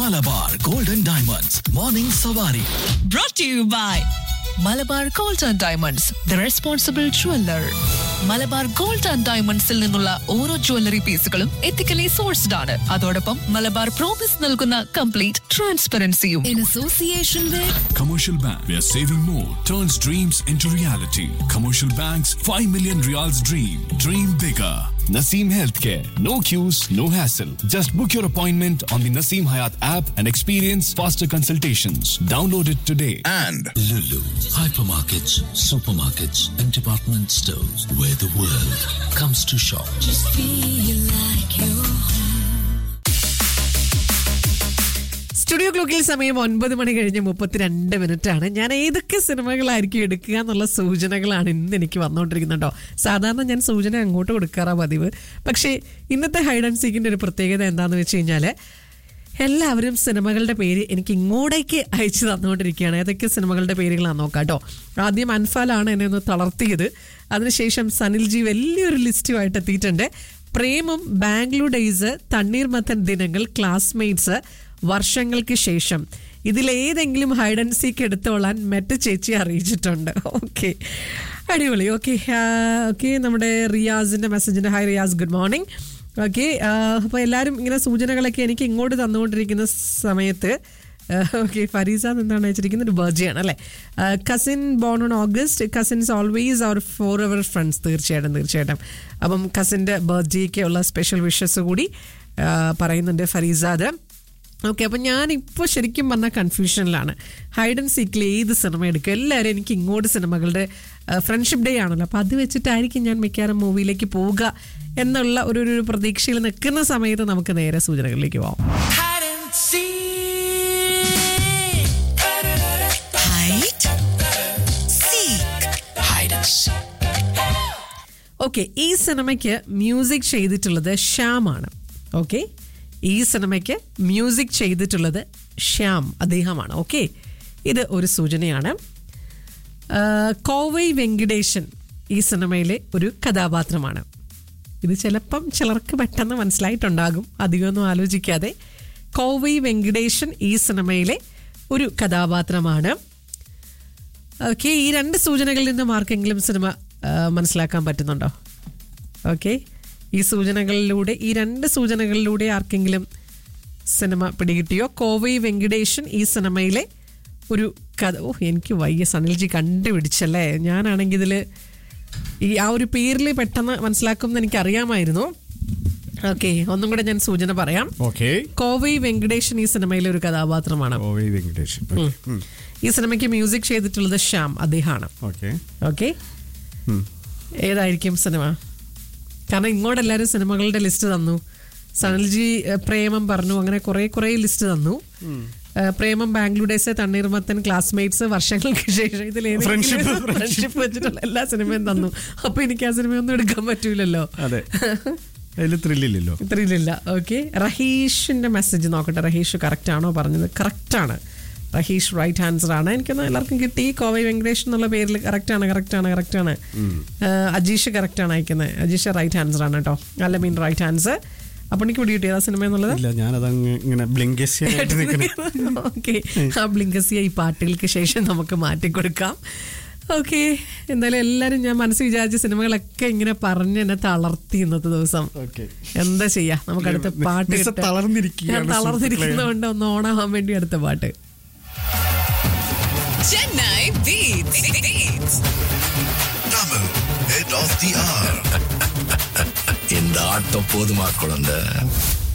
Malabar golden diamonds morning സവാരി brought to you by Malabar gold and diamonds the responsible jeweller Malabar gold and ഡയമണ്ട്സിൽ നിന്നുള്ള ഓരോ jewellery പീസുകളും ethically sourced ആണ് അതോടൊപ്പം മലബാർ പ്രോമിസ് നൽകുന്ന കംപ്ലീറ്റ് ട്രാൻസ്പെറൻസിയും in association with Commercial Bank, where saving more turns dreams into reality. Commercial Bank's 5 million reals dream. Dream bigger. Naseem Healthcare. No queues, no hassle. Just book your appointment on the Naseem Hayat app and experience faster consultations. Download it today. and Lulu, hypermarkets, supermarkets, and department stores where the world comes to shop. Studio ക്ലോക്കിൽ സമയം ഒൻപത് മണി കഴിഞ്ഞ് മുപ്പത്തിരണ്ട് minute ആണ് ഞാൻ ഏതൊക്കെ സിനിമകളായിരിക്കും എടുക്കുക എന്നുള്ള സൂചനകളാണ് ഇന്ന് എനിക്ക് വന്നുകൊണ്ടിരിക്കുന്നുണ്ടോ സാധാരണ ഞാൻ സൂചന അങ്ങോട്ട് കൊടുക്കാറാ പതിവ് പക്ഷേ ഇന്നത്തെ ഹൈഡ് ആൻഡ് സീക്കിന്റെ ഒരു പ്രത്യേകത എന്താണെന്ന് വെച്ച് കഴിഞ്ഞാൽ എല്ലാവരും സിനിമകളുടെ പേര് എനിക്ക് ഇങ്ങോട്ടേക്ക് അയച്ചു തന്നുകൊണ്ടിരിക്കുകയാണ് ഏതൊക്കെ സിനിമകളുടെ പേരുകളാണ് നോക്കാം കേട്ടോ ആദ്യം അൻഫാലാണ് എന്നെ ഒന്ന് തളർത്തിയത് അതിനുശേഷം സനിൽജി വലിയൊരു ലിസ്റ്റുമായിട്ട് എത്തിയിട്ടുണ്ട് പ്രേമം ബാംഗ്ലൂർ ഡേയ്സ് തണ്ണീർമത്തൻ ദിനങ്ങൾ ക്ലാസ്മേറ്റ്സ് വർഷങ്ങൾക്ക് ശേഷം ഇതിലേതെങ്കിലും ഹൈഡ് ആൻഡ് സീക്ക് എടുത്തോളാൻ മെറ്റ് ചേച്ചി അറിയിച്ചിട്ടുണ്ട് ഓക്കെ അടിപൊളി ഓക്കെ ഓക്കെ നമ്മുടെ റിയാസിന്റെ മെസ്സേജിന്റെ hi Riyas good morning okay അപ്പോൾ എല്ലാവരും ഇങ്ങനെ സൂചനകളൊക്കെ എനിക്ക് ഇങ്ങോട്ട് തന്നുകൊണ്ടിരിക്കുന്ന സമയത്ത് ഓക്കെ ഫരീസ എന്താണ് വെച്ചിരിക്കുന്നത് ഒരു ബർജിയാണ് അല്ലേ cousin born on August cousins always our for our friends തീർച്ചയായിട്ടും തീർച്ചയായിട്ടും അപ്പം കസിൻ്റെ ബർത്ത്ഡേക്കുള്ള സ്പെഷ്യൽ വിഷസ് കൂടി ആ, പറയുന്നുണ്ട് ഫരീസാദ് ഓക്കെ അപ്പം ഞാൻ ഇപ്പോൾ ശരിക്കും പറഞ്ഞ കൺഫ്യൂഷനിലാണ് ഹൈഡ് ആൻഡ് സീക്കിൽ ഏത് സിനിമ എടുക്കുക എല്ലാവരും എനിക്ക് ഇങ്ങോട്ട് സിനിമകളുടെ ഫ്രണ്ട്ഷിപ്പ് ഡേ ആണല്ലോ അപ്പോൾ അത് വെച്ചിട്ടായിരിക്കും ഞാൻ മിക്കവാറും മൂവിയിലേക്ക് പോവുക എന്നുള്ള ഒരു ഒരു പ്രതീക്ഷയിൽ നിൽക്കുന്ന സമയത്ത് നമുക്ക് നേരെ സൂചനകളിലേക്ക് പോവാം Hide and seek. ഓക്കെ ഈ സിനിമയ്ക്ക് മ്യൂസിക് ചെയ്തിട്ടുള്ളത് ശ്യാമാണ് ഓക്കെ ഈ സിനിമയ്ക്ക് മ്യൂസിക് ചെയ്തിട്ടുള്ളത് ശ്യാം അദ്ദേഹമാണ് ഓക്കെ ഇത് ഒരു സൂചനയാണ് ആ, കോവൈ വെങ്കടേശൻ ഈ സിനിമയിലെ ഒരു കഥാപാത്രമാണ് ഇത് ചിലപ്പം ചിലർക്ക് പെട്ടെന്ന് മനസ്സിലായിട്ടുണ്ടാകും അധികമൊന്നും ആലോചിക്കാതെ കോവൈ വെങ്കടേശൻ ഈ സിനിമയിലെ ഒരു കഥാപാത്രമാണ് ഓക്കെ ഈ രണ്ട് സൂചനകളിൽ നിന്നും ആർക്കെങ്കിലും സിനിമ ആ, മനസ്സിലാക്കാൻ പറ്റുന്നുണ്ടോ ഓക്കെ ഈ സൂചനകളിലൂടെ ഈ രണ്ട് സൂചനകളിലൂടെ ആർക്കെങ്കിലും സിനിമ പിടികിട്ടിയോ കോവൈ വെങ്കടേശൻ ഈ സിനിമയിലെ ഒരു കഥ ഓ എനിക്ക് വയ്യ സനിൽജി കണ്ടുപിടിച്ചല്ലേ ഞാനാണെങ്കിൽ ഇതിൽ ഈ ആ ഒരു പേരിൽ പെട്ടെന്ന് മനസ്സിലാക്കും എന്ന് എനിക്ക് അറിയാമായിരുന്നു ഓക്കെ ഒന്നും കൂടെ ഞാൻ സൂചന പറയാം ഓക്കെ കോവൈ വെങ്കടേശൻ ഈ സിനിമയിലെ ഒരു കഥാപാത്രമാണ് ഓ വി വെങ്കടേഷൻ ഈ സിനിമയ്ക്ക് മ്യൂസിക് ചെയ്തിട്ടുള്ളത് ശ്യാം അദ്ദേഹമാണ് ഓക്കെ ഓക്കെ ഏതായിരിക്കും സിനിമ കാരണം ഇങ്ങോട്ട് എല്ലാവരും സിനിമകളുടെ ലിസ്റ്റ് തന്നു സനൽജി ഏഹ്, പ്രേമം പറഞ്ഞു അങ്ങനെ കുറെ കുറെ ലിസ്റ്റ് തന്നു ഏഹ്, പ്രേമം ബാംഗ്ലൂർ ഡേയ്സ് തണ്ണീർമത്തൻ ക്ലാസ്മേറ്റ്സ് വർഷങ്ങൾക്ക് ശേഷം ഇതിൽ ഫ്രണ്ട്ഷിപ്പ് വെച്ചിട്ടുള്ള എല്ലാ സിനിമയും തന്നു അപ്പൊ എനിക്ക് ആ സിനിമയൊന്നും എടുക്കാൻ പറ്റൂലല്ലോ അതെ അതിൽ ത്രില്ലില്ലല്ലോ ഇത്രയിലില്ല ഓക്കെ റഹീഷിന്റെ മെസ്സേജ് നോക്കട്ടെ റഹീഷ് കറക്റ്റ് ആണോ പറഞ്ഞത് കറക്റ്റ് ആണ് റഹീഷ് റൈറ്റ് ആൻസർ ആണ് എനിക്കൊന്ന് എല്ലാവർക്കും കിട്ടി കോവൈ വെങ്കടേഷ് എന്നുള്ള പേരിൽ കറക്റ്റ് ആണ് കറക്റ്റ് ആണ് കറക്റ്റ് ആണ് ഏഹ്, അജീഷ് കറക്റ്റ് ആണ് അയക്കുന്നത് അജീഷ് റൈറ്റ് ആൻസർ ആണ് കേട്ടോ അല്ല മീൻ റൈറ്റ് ആൻസർ അപ്പൊ എനിക്ക് പിടി കിട്ടിയതാ സിനിമ എന്നുള്ളത് ഇല്ല ഞാനതങ്ങ് ഇങ്ങനെ ബ്ലിങ്കസ്യായിട്ട് നിൽക്കണേ ഓക്കെ ആ ബ്ലിങ്കസിയ ഈ പാട്ടുകൾക്ക് ശേഷം നമുക്ക് മാറ്റിക്കൊടുക്കാം ഓക്കെ എന്തായാലും എല്ലാരും ഞാൻ മനസ്സിൽ വിചാരിച്ച സിനിമകളൊക്കെ ഇങ്ങനെ പറഞ്ഞ് എന്നെ തളർത്തി ഇന്നത്തെ ദിവസം Okay. എന്താ ചെയ്യാ നമുക്ക് അടുത്ത പാട്ട് മിസ്സ കിട്ടാൻ- തളർന്നിരിക്കുകയാണ് ഞാൻ തളർന്നിരിക്കുന്നതുകൊണ്ട് ഒന്ന് ഓണാവാൻ വേണ്ടി അടുത്ത പാട്ട് Chennai beats Tamil head of the hour இந்த ஆட்டம் போதுமா குழந்தை